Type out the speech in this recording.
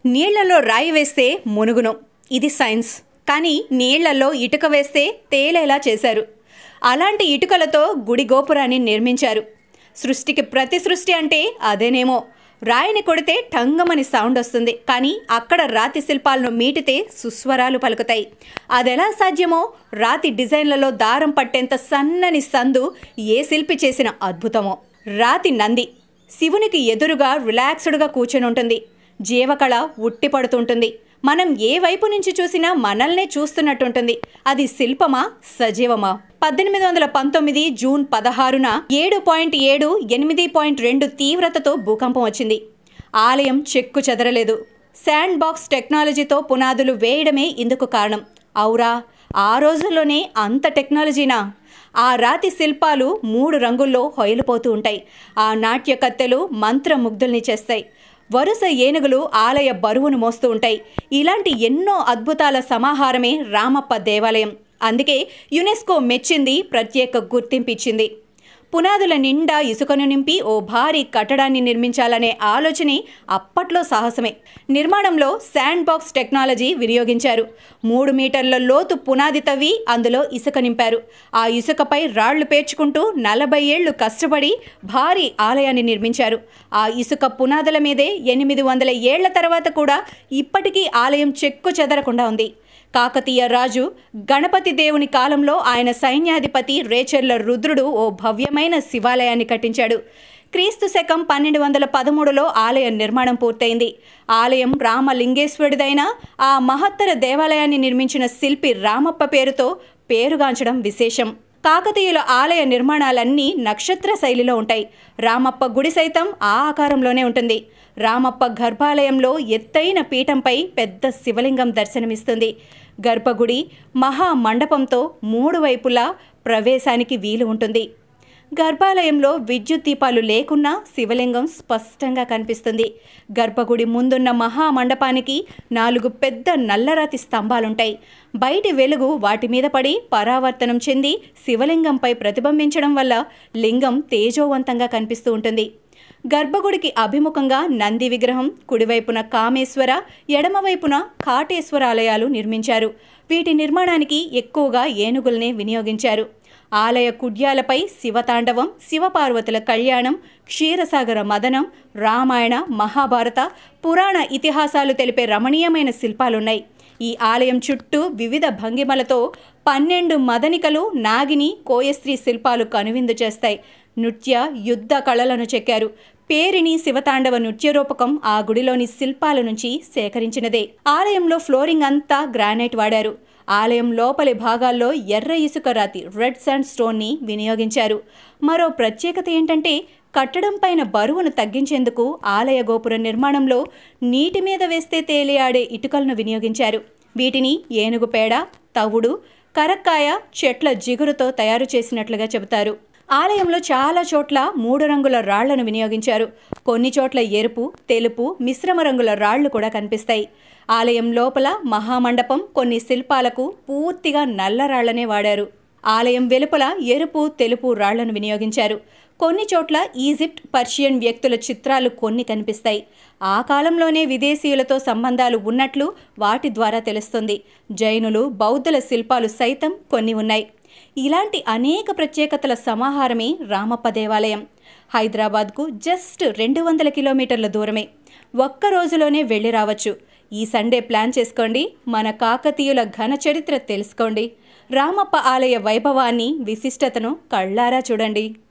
నీళ్లలో రాయి వేస్తే మునుగును ఇది సైన్స్ కానీ నీళ్లలో ఇటుక వేస్తే తేలేలా చేశారు అలాంటి ఇటుకలతో గుడి గోపురాన్ని నిర్మించారు సృష్టికి ప్రతి సృష్టి అంటే అదేనేమో రాయిని కొడితే టంగమని సౌండ్ వస్తుంది కానీ అక్కడ రాతి శిల్పాలను మీటితే సుస్వరాలు పలుకుతాయి అదెలా సాధ్యమో రాతి డిజైన్లలో దారం పట్టేంత సన్నని సందు ఏ శిల్పి చేసిన అద్భుతమో రాతి నంది శివునికి ఎదురుగా రిలాక్స్డ్గా కూర్చొని ఉంటుంది జీవకళ ఉట్టి పడుతుంటుంది మనం ఏ వైపు నుంచి చూసినా మనల్నే చూస్తున్నట్టుంటుంది అది శిల్పమా సజీవమా పద్దెనిమిది వందల పంతొమ్మిది జూన్ పదహారున ఏడు పాయింట్ ఏడు ఎనిమిది పాయింట్ రెండు తీవ్రతతో భూకంపం వచ్చింది ఆలయం చెక్కు చెదరలేదు శాండ్ బాక్స్ టెక్నాలజీతో పునాదులు వేయడమే ఇందుకు కారణం ఔరా ఆ రోజుల్లోనే అంత టెక్నాలజీనా ఆ రాతి శిల్పాలు మూడు రంగుల్లో హొయలిపోతూ ఉంటాయి ఆ నాట్య కత్తెలు మంత్రముగ్ధుల్ని చేస్తాయి వరుస ఏనుగులు ఆలయ బరువును మోస్తూ ఉంటాయి ఇలాంటి ఎన్నో అద్భుతాల సమాహారమే రామప్ప దేవాలయం అందుకే యునెస్కో మెచ్చింది ప్రత్యేక గుర్తింపు ఇచ్చింది పునాదుల నిండా ఇసుకను నింపి ఓ భారీ కట్టడాన్ని నిర్మించాలనే ఆలోచనే అప్పట్లో సాహసమే నిర్మాణంలో శాండ్ బాక్స్ టెక్నాలజీ వినియోగించారు మూడు మీటర్ల లోతు పునాది తవ్వి అందులో ఇసుక నింపారు ఆ ఇసుకపై రాళ్లు పేర్చుకుంటూ నలభై ఏళ్లు కష్టపడి భారీ ఆలయాన్ని నిర్మించారు ఆ ఇసుక పునాదుల మీదే ఎనిమిది వందల ఏళ్ల తర్వాత కూడా ఇప్పటికీ ఆలయం చెక్కు చెదరకుండా ఉంది కాకతీయ రాజు గణపతి దేవుని కాలంలో ఆయన సైన్యాధిపతి రేచర్ల రుద్రుడు ఓ భవ్యమైన శివాలయాన్ని కట్టించాడు క్రీస్తు శకం పన్నెండు వందల పదమూడులో ఆలయ నిర్మాణం పూర్తయింది ఆలయం రామలింగేశ్వరుడిదైన ఆ మహత్తర దేవాలయాన్ని నిర్మించిన శిల్పి రామప్ప పేరుతో పేరుగాంచడం విశేషం కాకతీయుల ఆలయ నిర్మాణాలన్నీ నక్షత్ర శైలిలో ఉంటాయి రామప్ప గుడి సైతం ఆ ఆకారంలోనే ఉంటుంది రామప్ప గర్భాలయంలో ఎత్తైన పీఠంపై పెద్ద శివలింగం దర్శనమిస్తుంది గర్భగుడి మహా మండపంతో మూడు వైపులా ప్రవేశానికి వీలు ఉంటుంది గర్భాలయంలో విద్యుత్ దీపాలు లేకున్నా శివలింగం స్పష్టంగా కనిపిస్తుంది గర్భగుడి ముందున్న మహామండపానికి నాలుగు పెద్ద నల్లరాతి స్తంభాలుంటాయి బయటి వెలుగు వాటి మీద పడి పరావర్తనం చెంది శివలింగంపై ప్రతిబింబించడం వల్ల లింగం తేజోవంతంగా కనిపిస్తూ ఉంటుంది గర్భగుడికి అభిముఖంగా నంది విగ్రహం కుడివైపున కామేశ్వర ఎడమవైపున కాటేశ్వర ఆలయాలు నిర్మించారు వీటి నిర్మాణానికి ఎక్కువగా ఏనుగుల్నే వినియోగించారు ఆలయ కుడ్యాలపై శివతాండవం శివపార్వతుల కళ్యాణం క్షీరసాగర మదనం రామాయణ మహాభారత పురాణ ఇతిహాసాలు తెలిపే రమణీయమైన శిల్పాలున్నాయి ఈ ఆలయం చుట్టూ వివిధ భంగిమలతో పన్నెండు మదనికలు నాగిని కోయస్త్రీ శిల్పాలు కనువిందు చేస్తాయి నృత్య యుద్ధ కళలను చెక్కారు పేరిని శివతాండవ నృత్య రూపకం ఆ గుడిలోని శిల్పాల నుంచి సేకరించినదే ఆలయంలో ఫ్లోరింగ్ అంతా గ్రానైట్ వాడారు ఆలయం లోపలి భాగాల్లో ఎర్ర ఇసుక రాతి రెడ్ శాండ్ స్టోన్ని వినియోగించారు మరో ప్రత్యేకత ఏంటంటే కట్టడం పైన బరువును తగ్గించేందుకు ఆలయ గోపుర నిర్మాణంలో నీటి మీద వేస్తే తేలియాడే ఇటుకలను వినియోగించారు వీటిని ఏనుగు పేడ తవుడు కరక్కాయ చెట్ల జిగురుతో తయారు చేసినట్లుగా చెబుతారు ఆలయంలో చాలా చోట్ల మూడు రంగుల రాళ్లను వినియోగించారు కొన్ని చోట్ల ఎరుపు తెలుపు మిశ్రమ రంగుల రాళ్లు కూడా కనిపిస్తాయి ఆలయం లోపల మహామండపం కొన్ని శిల్పాలకు పూర్తిగా నల్ల రాళ్లనే వాడారు ఆలయం వెలుపల ఎరుపు తెలుపు రాళ్లను వినియోగించారు కొన్ని చోట్ల ఈజిప్ట్ పర్షియన్ వ్యక్తుల చిత్రాలు కొన్ని కనిపిస్తాయి ఆ కాలంలోనే విదేశీయులతో సంబంధాలు ఉన్నట్లు వాటి ద్వారా తెలుస్తుంది జైనులు బౌద్ధుల శిల్పాలు సైతం కొన్ని ఉన్నాయి ఇలాంటి అనేక ప్రత్యేకతల సమాహారమే రామప్ప దేవాలయం హైదరాబాద్కు జస్ట్ రెండు వందల కిలోమీటర్ల దూరమే ఒక్క రోజులోనే వెళ్ళి రావచ్చు ఈ సండే ప్లాన్ చేసుకోండి మన కాకతీయుల ఘన చరిత్ర తెలుసుకోండి రామప్ప ఆలయ వైభవాన్ని విశిష్టతను కళ్ళారా చూడండి